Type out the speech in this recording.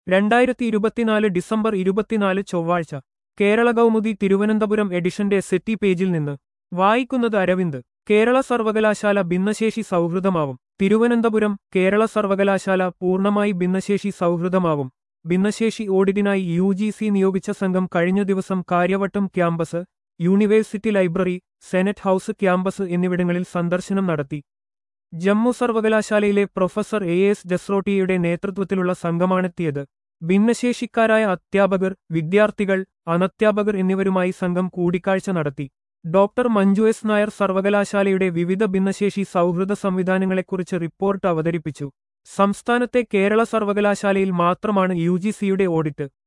രണ്ടായിരത്തി ഇരുപത്തിനാല് ഡിസംബർ ഇരുപത്തിനാല് ചൊവ്വാഴ്ച കേരള കൗമുദി തിരുവനന്തപുരം എഡിഷന്റെ സെറ്റി പേജിൽ നിന്ന് വായിക്കുന്നത് അരവിന്ദ് കേരള സർവകലാശാല ഭിന്നശേഷി സൗഹൃദമാവും തിരുവനന്തപുരം കേരള സർവകലാശാല പൂർണ്ണമായി ഭിന്നശേഷി സൗഹൃദമാവും ഭിന്നശേഷി ഓഡിറ്റിനായി യു ജി സി നിയോഗിച്ച സംഘം കഴിഞ്ഞ ദിവസം Kariavattom campus university library senate house campus എന്നിവിടങ്ങളിൽ സന്ദർശനം നടത്തി ജമ്മു സർവകലാശാലയിലെ പ്രൊഫസർ എ എസ് ജസ്രോട്ടിയുടെ നേതൃത്വത്തിലുള്ള സംഘമാണെത്തിയത് ഭിന്നശേഷിക്കാരായ അധ്യാപകർ വിദ്യാർത്ഥികൾ അനധ്യാപകർ എന്നിവരുമായി സംഘം കൂടിക്കാഴ്ച നടത്തി ഡോക്ടർ മഞ്ജു എസ് നായർ സർവകലാശാലയുടെ വിവിധ ഭിന്നശേഷി സൗഹൃദ സംവിധാനങ്ങളെക്കുറിച്ച് റിപ്പോർട്ട് അവതരിപ്പിച്ചു സംസ്ഥാനത്തെ കേരള സർവകലാശാലയിൽ മാത്രമാണ് യു ഓഡിറ്റ്